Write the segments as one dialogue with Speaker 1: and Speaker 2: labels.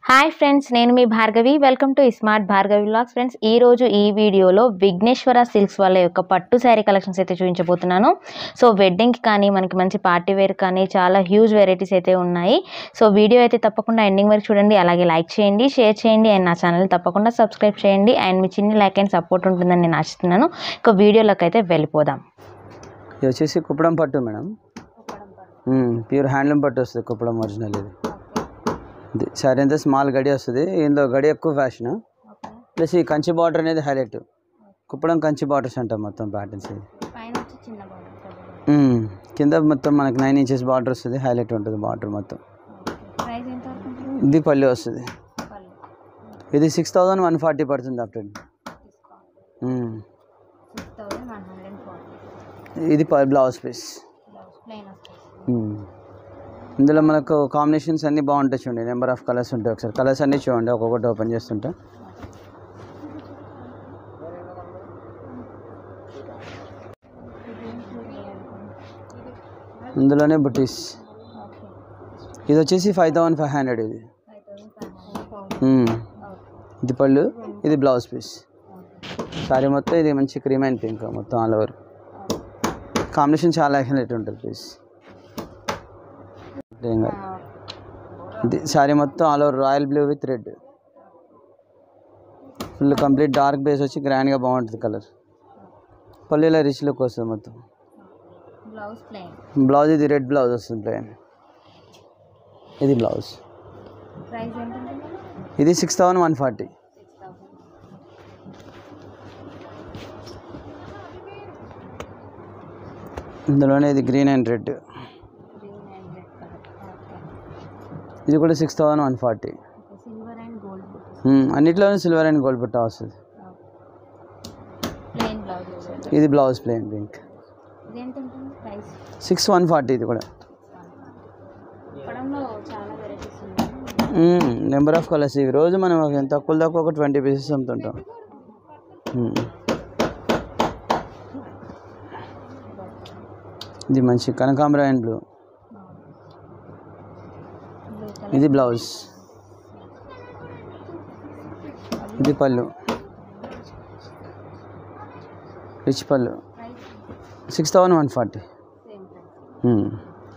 Speaker 1: Hi friends నేను మీ Bhargavi welcome to smart Bhargavi vlogs friends ఈ రోజు ఈ వీడియోలో విఘ్నేశ్వర సిల్క్స్ వాళ్ళ యొక్క పట్టు శారీ కలెక్షన్స్ అయితే చూపించబోతున్నాను సో వెడ్డింగ్కి కానీ మనకి మంచి పార్టీ వేర్ కానీ చాలా హ్యూజ్ వెరైటీస్ అయితే ఉన్నాయి సో వీడియో అయితే తప్పకుండా ఎండింగ్ వరకు చూడండి అలాగే లైక్ చేయండి షేర్ చేయండి అండ్ నా ఛానల్ తప్పకుండా సబ్స్క్రైబ్ చేయండి అండ్ మీ చిన్న లైక్ అండ్ సపోర్ట్ ఉంటుందని నేను ఆశిస్తున్నాను ఇక వీడియోలోకి అయితే వెళ్ళిపోదాం
Speaker 2: ఇది వచ్చేసి కుప్పడం పట్టు మేడం ప్యూర్ హ్యాండ్లూమ్ పట్టు వస్తుంది కుప్పడం ఒరిజినల్ ఇది ఇది సారీ అంతా స్మాల్ గడి వస్తుంది ఇందులో గడి ఎక్కువ ఫ్యాషన్ ప్లస్ ఈ కంచి బార్డర్ అనేది హైలైట్ కుప్పడం కంచి బార్డర్స్ అంటాం మొత్తం ప్యాటర్న్స్ ఇది మ్మ్. కింద మొత్తం మనకి నైన్ ఇంచెస్ బార్డర్ వస్తుంది హైలైట్ ఉంటుంది బార్డర్ మొత్తం
Speaker 1: ప్రైస్ ఎంత
Speaker 2: ఇది పల్లి వస్తుంది ఇది సిక్స్ థౌజండ్ వన్ ఫార్టీ పడుతుంది ఆఫ్టర్ ఇది బ్లౌజ్ పీస్ ఇందులో మనకు కాంబినేషన్స్ అన్నీ బాగుంటాయి చూడండి నెంబర్ ఆఫ్ కలర్స్ ఉంటాయి ఒకసారి కలర్స్ అన్నీ చూడండి ఒక్కొక్కటి ఓపెన్ చేస్తుంటే ఇందులోనే బుటీస్ ఇది వచ్చేసి ఫైవ్ థౌసండ్ ఫైవ్ హండ్రెడ్ ఇది మ్మ్. ఇది పళ్ళు ఇది బ్లౌజ్ పీస్ సారీ మొత్తం ఇది మంచి క్రీమ్ అండ్ పింక్ మొత్తం ఆల్ ఓవర్ కాంబినేషన్ చాలా హైలైట్ ఉంటుంది పీస్ ఏం కాదు. ఇది సారీ మొత్తం all over royal blue with red full complete dark base వచ్చి గ్రాండ్గా బాగుంటుంది కలర్ పల్లీలో రిచ్ లుక్ వస్తుంది మొత్తం
Speaker 1: బ్లౌజ్ ప్లెయిన్
Speaker 2: బ్లౌజ్ ఇది రెడ్ బ్లౌజ్ వస్తుంది ప్లెయిన్ ఇది బ్లౌజ్
Speaker 1: ప్రైస్ ఎంత
Speaker 2: ఇది సిక్స్ థౌసండ్ వన్ ఫార్టీ ఇందులోనే ఇది green and red
Speaker 1: green and red colour okay
Speaker 2: ఇది కూడా six thousand one forty
Speaker 1: silver and gold
Speaker 2: అన్నిట్లోనే సిల్వర్ అండ్ గోల్డ్ బుట్ట వస్తుంది
Speaker 1: ప్లెయిన్ బ్లౌజ్ వచ్చింది
Speaker 2: ఇది బ్లౌజ్ ప్లెయిన్ పింక్
Speaker 1: ఇది ఎంత ఉంటుంది ప్రైస్
Speaker 2: సిక్స్ వన్ ఫార్టీ ఇది కూడా
Speaker 1: ఇప్పడంలో చాలా వెరైటీస్ ఉన్నాయి
Speaker 2: నెంబర్ ఆఫ్ కలర్స్ ఇవి రోజు మనం ఒక తక్కువ తక్కువ ఒక ట్వంటీ పీసెస్ అమ్ముతుంటాం మ్మ్. ఇది మంచి కనకాంబర అండ్ బ్లూ
Speaker 1: బ్లూ కలర్
Speaker 2: ఇది బ్లౌజ్ ఇది పళ్ళు రిచ్ పళ్ళు
Speaker 1: price
Speaker 2: six thousand one forty
Speaker 1: same price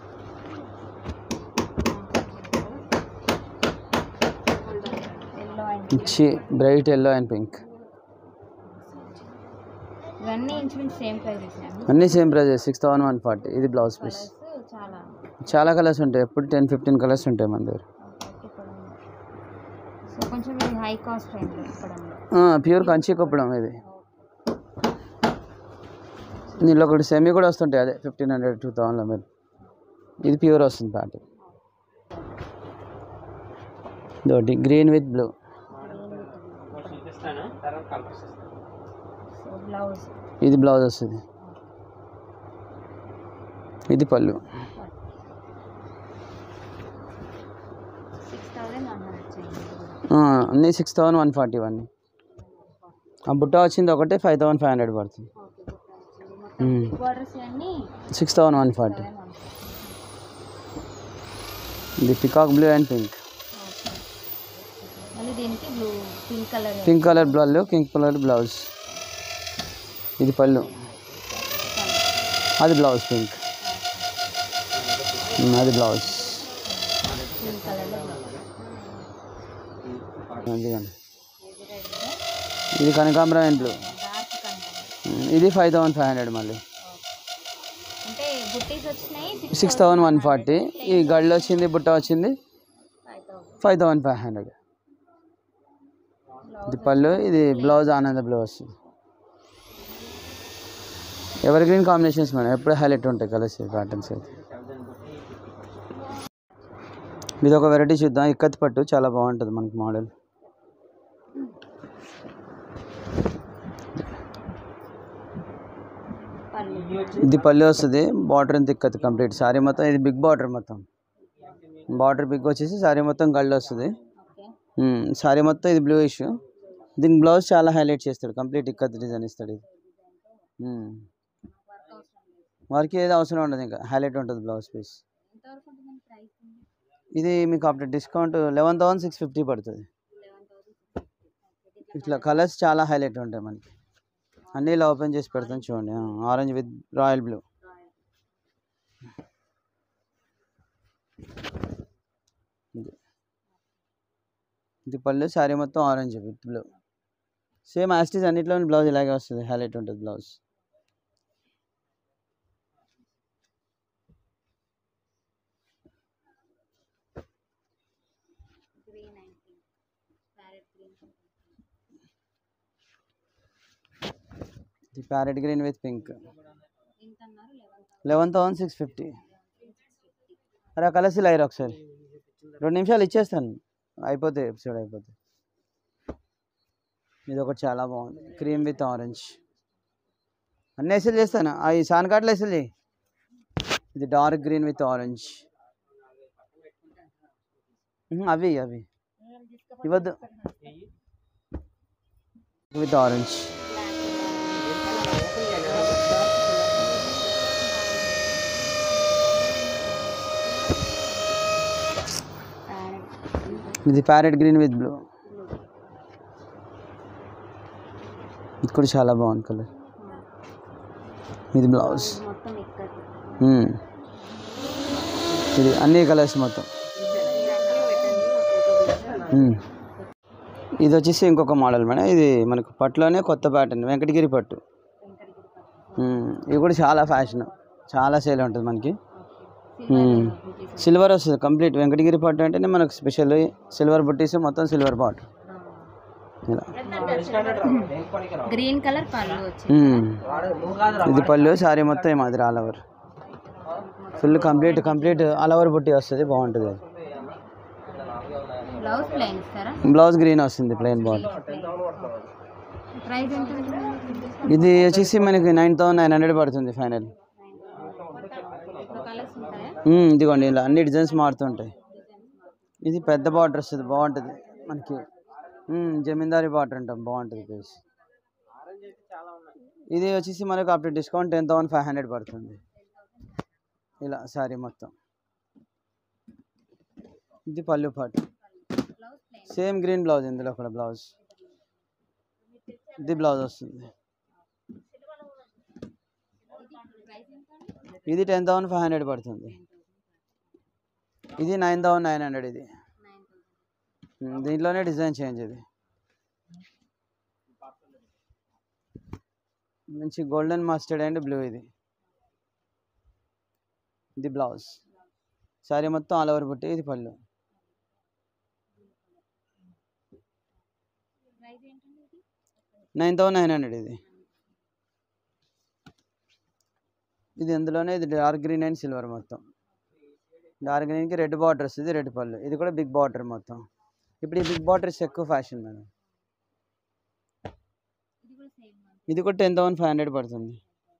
Speaker 1: yellow and
Speaker 2: ఇచ్చి బ్రైట్ ఎల్లో అండ్ పింక్
Speaker 1: ఇవన్నీ ఇంచుమించు సేమ్ ప్రైస్ ఇచ్చాను
Speaker 2: అన్నీ same prices six thousand one forty ఇది బ్లౌజ్ పీస్
Speaker 1: కలర్స్ చాలా
Speaker 2: చాలా కలర్స్ ఉంటాయి ఎప్పుడు టెన్ ఫిఫ్టీన్ కలర్స్ ఉంటాయి మన దగ్గర
Speaker 1: ఇప్పడంలో సో కొంచెం ఇది హై కాస్ట్ రేంజ్ ఇప్పడంలో
Speaker 2: ప్యూర్ కంచి కుప్పడం ఇది దీనిలో ఒకటి సెమీ కూడా వస్తుంటాయి అదే ఫిఫ్టీన్ హండ్రెడ్ టూ థౌసండ్లో మీరు ఇది ప్యూర్ వస్తుంది ప్యాటర్న్ ఇదొకటి green with blue
Speaker 1: so blouse
Speaker 2: ఇది బ్లౌజ్ వస్తుంది ఇది పళ్ళు
Speaker 1: సిక్స్ థౌజండ్ వన్ హండ్రెడ్ చేయండి
Speaker 2: ఆ, అన్నీ సిక్స్ థౌసండ్ వన్ ఫార్టీ ఇవన్నీ ఆ బుట్ట వచ్చింది ఒకటి ఫైవ్ థౌసండ్ ఫైవ్ హండ్రెడ్ పడుతుంది
Speaker 1: ఓకే మొత్తం బార్డర్స్ అన్నీ
Speaker 2: సిక్స్ థౌసండ్ వన్ ఫార్టీ ఇది పికాక్ బ్లూ అండ్ పింక్
Speaker 1: మళ్ళీ దీనికి blue pink colour
Speaker 2: pink colour blouse pink colour blouse ఇది పళ్ళు అది బ్లౌజ్ పింక్ ఉమ్, అది బ్లౌజ్
Speaker 1: పింక్ కలర్లో
Speaker 2: అందుకని ఇది కనకాంబరం అండ్ బ్లూ
Speaker 1: డార్క్ కనకాంబరం
Speaker 2: ఉమ్, ఇది ఫైవ్ థౌసండ్ ఫైవ్ హండ్రెడ్ మళ్ళీ
Speaker 1: అంటే బుట్టీస్ వచ్చినాయి six
Speaker 2: six thousand one forty ఈ గళ్ళు వచ్చింది బుట్ట వచ్చింది
Speaker 1: five thousand
Speaker 2: five thousand five hundred ఇది పళ్ళు ఇది బ్లౌజ్ ఆనంద బ్లూ వస్తుంది ఎవర్ గ్రీన్ కాంబినేషన్స్ మేడం ఎప్పుడు హైలైట్ ఉంటాయి కలర్స్ ప్యాటర్న్స్ అయితే ఇది ఒక వెరైటీ చూద్దాం ఇక్కత్ పట్టు చాలా బాగుంటుంది మనకి మోడల్
Speaker 1: పళ్ళు
Speaker 2: ఇది పళ్ళు వస్తుంది బార్డర్ అంత ఇక్కత్ కంప్లీట్ సారీ మొత్తం ఇది బిగ్ బార్డర్ మొత్తం బార్డర్ బిగ్ వచ్చేసి సారీ మొత్తం గళ్ళు వస్తుంది
Speaker 1: ఓకే
Speaker 2: సారీ మొత్తం ఇది బ్లూ ఇష్యూ దీని బ్లౌజ్ చాలా హైలైట్ చేస్తాడు కంప్లీట్ ఇక్కత్ డిజైన్ ఇస్తాడు ఇది మ్మ్.
Speaker 1: వర్క్ అవసరం లేదు
Speaker 2: వారికి ఏది అవసరం ఉండదు ఇంకా హైలైట్ ఉంటుంది బ్లౌజ్ పీస్
Speaker 1: ఎంతవరకు ఉంటుందండి ప్రైస్
Speaker 2: ఇది మీకు after discount eleven thousand six fifty పడుతుంది ఇట్లా కలర్స్ చాలా హైలైట్ ఉంటాయి మనకి అన్నీ ఇలా ఓపెన్ చేసి పెడతాను చూడండి ఆరెంజ్ విత్ రాయల్ బ్లూ ఇది ఇది పళ్ళు శారీ మొత్తం ఆరెంజ్ విత్ బ్లూ సేమ్ యాస్టీస్ అన్నిట్లో బ్లౌజ్ ఇలాగే వస్తుంది హైలైట్ ఉంటుంది బ్లౌజ్ ఇది parrot green with pink eleven thousand six fifty అరే కలర్స్ ఇలా అయ్యారు ఒకసారి రెండు నిమిషాలు ఇచ్చేస్తాను అయిపోతాయి ఎపిసోడ్ అయిపోతాయి ఇది ఒకటి చాలా బాగుంది క్రీమ్ విత్ ఆరెంజ్ అన్ని ఎస్ఎల్ చేస్తాను ఆ ఈ సాన్ కార్డులో ఎస్ఎల్ చేయి ఇది డార్క్ గ్రీన్ విత్ ఆరెంజ్ అవి అవి ఇవ్వద్దు విత్ ఆరెంజ్ ఇది ప్యారెట్ గ్రీన్ విత్ బ్లూ ఇది కూడా చాలా బాగుంది కలర్ ఇది బ్లౌజ్
Speaker 1: మొత్తం ఇక్కడ
Speaker 2: మ్మ్. ఇది అన్ని కలర్స్ మొత్తం మ్మ్. ఇది వచ్చేసి ఇంకొక మోడల్ మేడం ఇది మనకు పట్టులోనే కొత్త ప్యాటర్న్ వెంకటగిరి పట్టు మ్మ్. ఇది కూడా చాలా ఫ్యాషన్ చాలా సేల్ ఉంటుంది మనకి మ్మ్. సిల్వర్ వస్తుంది కంప్లీట్ వెంకటగిరి పట్టు అంటేనే మనకు స్పెషల్ సిల్వర్ బుట్టీస్ మొత్తం సిల్వర్ పాట్ ఇలా
Speaker 1: గ్రీన్ కలర్ పళ్ళు వచ్చి
Speaker 2: మ్మ్. ఇది పళ్ళు సారీ మొత్తం ఈ మాదిరి all over full complete complete all over బుట్టి వస్తుంది బాగుంటుంది అది
Speaker 1: బ్లౌజ్ ప్లెయిన్ ఇస్తారా
Speaker 2: బ్లౌజ్ గ్రీన్ వస్తుంది ప్లెయిన్ బాడీ
Speaker 1: ప్రైస్ ఎంత ఉంటుంది
Speaker 2: ఇది వచ్చేసి మనకి నైన్ థౌసండ్ నైన్ హండ్రెడ్ పడుతుంది ఫైనల్
Speaker 1: కలర్స్ ఉంటాయా
Speaker 2: ఇదిగోండి ఇలా అన్ని డిజైన్స్ మారుతుంటాయి ఇది పెద్ద బార్డర్ వస్తుంది బాగుంటుంది మనకి మ్మ్, జమీందారీ బార్డర్ అంటాం బాగుంటుంది ప్లేస్ ఇది వచ్చేసి మనకు అప్పుడు discount ten thousand five hundred పడుతుంది ఇలా సారీ మొత్తం ఇది పళ్ళు పాటు
Speaker 1: blouse plain
Speaker 2: same green blouse ఇందులో కూడా బ్లౌజ్ ఇది బ్లౌజ్ వస్తుంది
Speaker 1: ప్రైస్ ఎంత
Speaker 2: ఇది టెన్ థౌసండ్ ఫైవ్ హండ్రెడ్ పడుతుంది ఇది నైన్ థౌసండ్ నైన్ హండ్రెడ్ ఇది
Speaker 1: నైన్ థౌసండ్
Speaker 2: ఉమ్, దీంట్లోనే డిజైన్ చేంజ్ ఇది మంచి గోల్డెన్ మస్టర్డ్ అండ్ బ్లూ ఇది ఇది బ్లౌజ్ సారీ మొత్తం ఆల్ ఓవర్ బుట్టి ఇది పళ్ళు
Speaker 1: ప్రైస్ ఏంటండి ఇది
Speaker 2: నైన్ థౌసండ్ నైన్ హండ్రెడ్ ఇది ఇది అందులోనే ఇది డార్క్ గ్రీన్ అండ్ సిల్వర్ మొత్తం డార్క్ గ్రీన్కి రెడ్ బార్డర్ వస్తుంది రెడ్ పళ్ళు ఇది కూడా బిగ్ బార్డర్ మొత్తం ఇప్పుడు ఈ బిగ్ బార్డర్స్ ఎక్కువ ఫ్యాషన్ మేడం
Speaker 1: ఇది కూడా సేమ్
Speaker 2: ఇది కూడా టెన్ థౌసండ్ ఫైవ్ హండ్రెడ్ పడుతుంది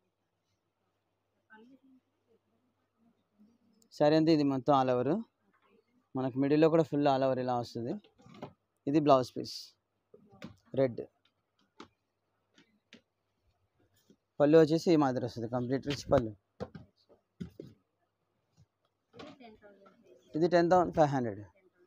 Speaker 2: సరే అంతే ఇది మొత్తం ఆల్ ఓవర్ మనకు మిడిల్లో కూడా ఫుల్ ఆల్ ఓవర్ ఇలా వస్తుంది ఇది బ్లౌజ్ పీస్ రెడ్ పళ్ళు వచ్చేసి ఈ మాదిరి వస్తుంది కంప్లీట్ రిచ్ పళ్ళు
Speaker 1: టెన్ థౌసండ్
Speaker 2: ఇది టెన్ థౌసండ్ ఫైవ్ హండ్రెడ్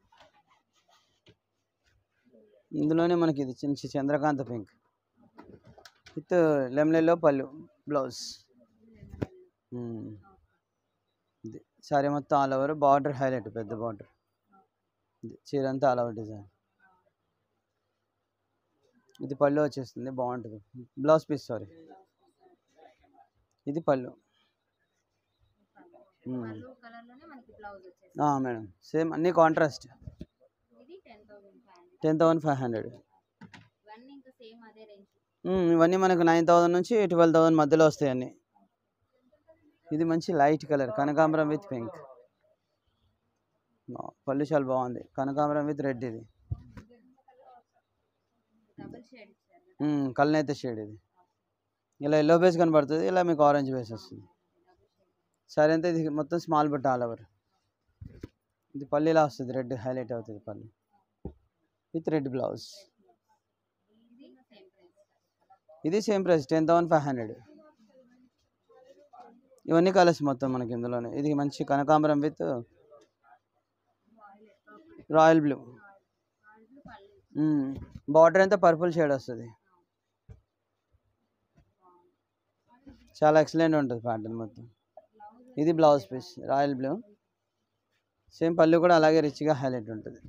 Speaker 2: ఇందులోనే మనకి ఇది చిన్న చి- చంద్రకాంత పింక్ విత్ లెమనెల్లో పళ్ళు బ్లౌజ్ మ్మ్. ఇది సారీ మొత్తం ఆల్ ఓవర్ బార్డర్ హైలైట్ పెద్ద బార్డర్ ఇది చీర అంతా ఆల్ ఓవర్ డిజైన్ ఇది పళ్ళు వచ్చేస్తుంది బాగుంటుంది బ్లౌజ్ పీస్ సారీ ఇది పళ్ళు మ్మ్.
Speaker 1: పళ్ళు కలర్ లోనే మనకి బ్లౌజ్ వచ్చేసి
Speaker 2: ఆ, మేడం సేమ్ అన్ని కాంట్రాస్ట్
Speaker 1: ఇది ten thousand five hundred
Speaker 2: ten thousand five hundred
Speaker 1: ఇవన్నీ ఇంకా సేమ్ అదే రేంజ్
Speaker 2: ఇవన్నీ మనకు నైన్ థౌసండ్ నుంచి ట్వెల్వ్ థౌసండ్ మధ్యలో వస్తాయి అన్నీ ఇది మంచి లైట్ కలర్ కనకాంబరం విత్ పింక్ పళ్ళు చాలా బాగుంది కనకాంబరం విత్ రెడ్ ఇది
Speaker 1: డబుల్ షేడ్ ఇచ్చారు కదా
Speaker 2: మ్మ్, కళ్ళనైతే షేడ్ ఇది ఇలా ఎల్లో బేస్ కనబడుతుంది ఇలా మీకు ఆరెంజ్ బేస్ వస్తుంది సరే అంతే ఇది మొత్తం స్మాల్ బట్ ఆల్ ఓవర్ ఇది పళ్ళు ఇలా వస్తుంది రెడ్ హైలైట్ అవుతుంది పళ్ళు విత్ రెడ్ బ్లౌజ్
Speaker 1: ఇది సేమ్ ప్రైస్
Speaker 2: ఇది same price ten thousand five hundred ఇవన్నీ కలర్స్ మొత్తం మనకి ఇందులోనే ఇది మంచి కనకాంబరం విత్ రాయల్ బ్లూ బార్డర్ అంతా పర్పుల్ షేడ్ వస్తుంది చాలా ఎక్సలెంట్ ఉంటుంది ప్యాటర్న్ మొత్తం ఇది blouse piece royal blue same పళ్ళు కూడా అలాగే రిచ్గా హైలైట్ ఉంటుంది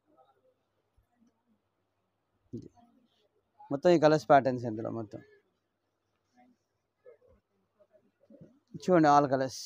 Speaker 2: ఇది. మొత్తం ఈ కలర్స్ ప్యాటర్న్స్ ఇందులో మొత్తం చూడండి all colours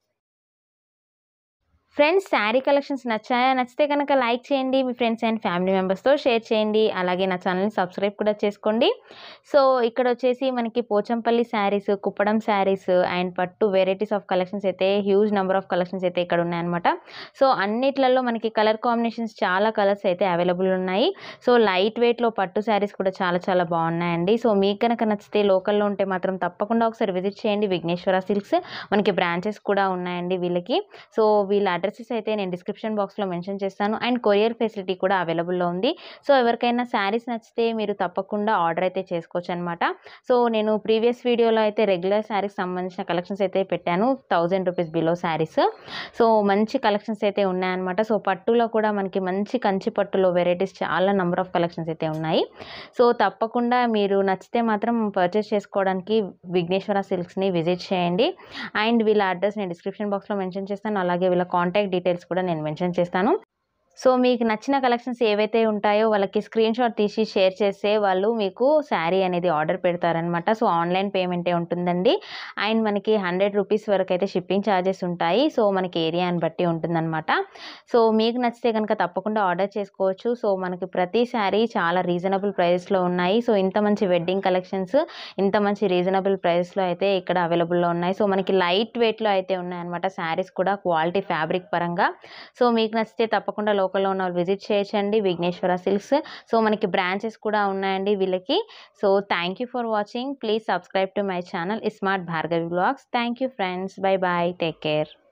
Speaker 1: friends sari collections నచ్చాయా నచ్చితే కనుక లైక్ చేయండి మీ ఫ్రెండ్స్ అండ్ ఫ్యామిలీ మెంబర్స్తో షేర్ చేయండి అలాగే నా ఛానల్ని సబ్స్క్రైబ్ కూడా చేసుకోండి సో ఇక్కడ వచ్చేసి మనకి పోచంపల్లి శారీస్ కుప్పడం శారీస్ అండ్ పట్టు వెరైటీస్ ఆఫ్ కలెక్షన్స్ అయితే హ్యూజ్ నెంబర్ ఆఫ్ కలెక్షన్స్ అయితే ఇక్కడ ఉన్నాయన్నమాట సో అన్నిట్లలో మనకి కలర్ కాంబినేషన్స్ చాలా కలర్స్ అయితే అవైలబుల్ ఉన్నాయి సో లైట్ వెయిట్లో పట్టు శారీస్ కూడా చాలా చాలా బాగున్నాయండి సో మీకు కనుక నచ్చితే లోకల్లో ఉంటే మాత్రం తప్పకుండా ఒకసారి విజిట్ చేయండి విఘ్నేశ్వర సిల్క్స్ మనకి బ్రాంచెస్ కూడా ఉన్నాయండి వీళ్ళకి సో వీళ్ళ అడ్రసెస్ అయితే నేను డిస్క్రిప్షన్ బాక్స్లో మెన్షన్ చేస్తాను అండ్ కొరియర్ ఫెసిలిటీ కూడా అవైలబుల్లో ఉంది సో ఎవరికైనా శారీస్ నచ్చితే మీరు తప్పకుండా ఆర్డర్ అయితే చేసుకోవచ్చు అనమాట సో నేను ప్రీవియస్ వీడియోలో అయితే రెగ్యులర్ శారీస్ సంబంధించిన కలెక్షన్స్ అయితే పెట్టాను thousand rupees below saris so మంచి కలెక్షన్స్ అయితే ఉన్నాయన్నమాట సో పట్టులో కూడా మనకి మంచి కంచి పట్టులో వెరైటీస్ చాలా నెంబర్ ఆఫ్ కలెక్షన్స్ అయితే ఉన్నాయి సో తప్పకుండా మీరు నచ్చితే మాత్రం పర్చేస్ చేసుకోవడానికి విఘ్నేశ్వర సిల్క్స్ని విజిట్ చేయండి అండ్ వీళ్ళ అడ్రస్ నేను డిస్క్రిప్షన్ బాక్స్లో మెన్షన్ చేస్తాను అలాగే వీళ్ళ కాంటాక్ట్ డీటెయిల్స్ కూడా నేను మెన్షన్ చేస్తాను సో మీకు నచ్చిన కలెక్షన్స్ ఏవైతే ఉంటాయో వాళ్ళకి స్క్రీన్ షాట్ తీసి షేర్ చేస్తే వాళ్ళు మీకు శారీ అనేది ఆర్డర్ పెడతారనమాట సో ఆన్లైన్ పేమెంటే ఉంటుందండి అండ్ మనకి హండ్రెడ్ రూపీస్ వరకు అయితే షిప్పింగ్ ఛార్జెస్ ఉంటాయి సో మనకి ఏరియాని బట్టి ఉంటుందన్నమాట సో మీకు నచ్చితే కనుక తప్పకుండా ఆర్డర్ చేసుకోవచ్చు సో మనకి ప్రతి శారీ చాలా రీజనబుల్ ప్రైస్లో ఉన్నాయి సో ఇంత మంచి వెడ్డింగ్ కలెక్షన్స్ ఇంత మంచి రీజనబుల్ ప్రైస్లో అయితే ఇక్కడ అవైలబుల్లో ఉన్నాయి సో మనకి లైట్ వెయిట్లో అయితే ఉన్నాయన్నమాట శారీస్ కూడా క్వాలిటీ ఫ్యాబ్రిక్ పరంగా సో మీకు నచ్చితే తప్పకుండా లోకల్లో ఉన్న వాళ్ళు విజిట్ చేయొచ్చండి విఘ్నేశ్వర సిల్క్స్ సో మనకి బ్రాంచెస్ కూడా ఉన్నాయండి వీళ్ళకి so thank you for watching please subscribe to my channel smart Bhargavi blogs thank you friends bye bye take care